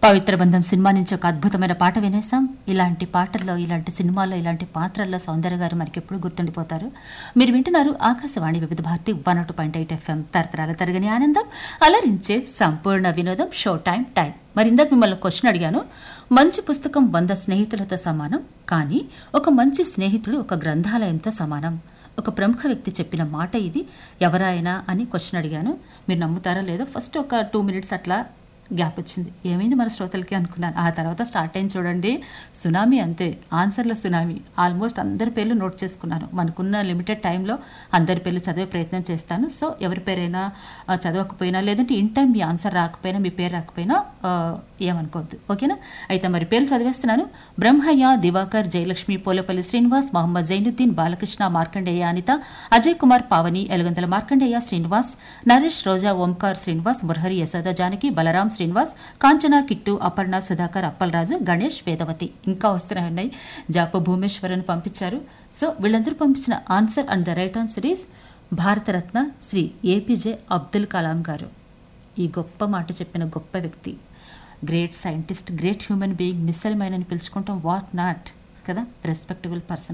పవిత్ర బంధం సినిమా నుంచి ఒక అద్భుతమైన పాట వినేసాం ఇలాంటి పాటల్లో ఇలాంటి సినిమాల్లో ఇలాంటి పాత్రల్లో సౌందర్య గారు మనకి ఎప్పుడు గుర్తుండిపోతారు మీరు వింటున్నారు ఆకాశవాణి వివిధ భారతి వన్ ఒకటి పాయింట్ ఎయిట్ ఎఫ్ఎం తరతరాల తరగని ఆనందం అలరించే సంపూర్ణ వినోదం షో టైం టైం మరి ఇందాక మిమ్మల్ని క్వశ్చన్ అడిగాను మంచి పుస్తకం వంద స్నేహితులతో సమానం కానీ ఒక మంచి స్నేహితుడు ఒక గ్రంథాలయంతో సమానం ఒక ప్రముఖ వ్యక్తి చెప్పిన మాట ఇది ఎవరైనా అని క్వశ్చన్ అడిగాను మీరు నమ్ముతారా లేదో ఫస్ట్ ఒక టూ మినిట్స్ అట్లా గ్యాప్ వచ్చింది ఏమైంది మన శ్రోతలకి అనుకున్నాను ఆ తర్వాత స్టార్ట్ అయింది చూడండి సునామీ అంతే ఆన్సర్ల సునామీ ఆల్మోస్ట్ అందరి పేర్లు నోట్ చేసుకున్నాను మనకున్న లిమిటెడ్ టైంలో అందరి పేర్లు చదివే ప్రయత్నం చేస్తాను సో ఎవరి పేరైనా ఆ, చదవకపోయినా లేదంటే ఇన్ టైం మీ ఆన్సర్ రాకపోయినా మీ పేరు రాకపోయినా ఆ, ఏమనుకోవద్దు ఓకేనా అయితే మరి పేర్లు చదివేస్తున్నాను బ్రహ్మయ్య దివాకర్ జయలక్ష్మి పోలేపల్లి శ్రీనివాస్ మహమ్మద్ జైనుద్దీన్ బాలకృష్ణ మార్కండేయ అనిత అజయ్ కుమార్ పావని ఎలుగంతల మార్కండేయ శ్రీనివాస్ నరేష్ రోజా ఓంకార్ శ్రీనివాస్ మురహరి యశోద జానకి బలరాం శ్రీనివాస్ కాంచన కిట్టు అపర్ణ సుధాకర్ అప్పలరాజు గణేష్ వేదవతి ఇంకా వస్తున్నాయి ఉన్నాయి జాప భూమేశ్వరన్ పంపించారు సో వీళ్ళందరూ పంపించిన answer and the right answer is Bharat Ratna Shri APJ Abdul Kalam garu ఈ గొప్ప మాట చెప్పిన గొప్ప వ్యక్తి great scientist great human being missile mine అని పిలుచుకుంటాం వాట్ నాట్ కదా రెస్పెక్టబుల్ పర్సన్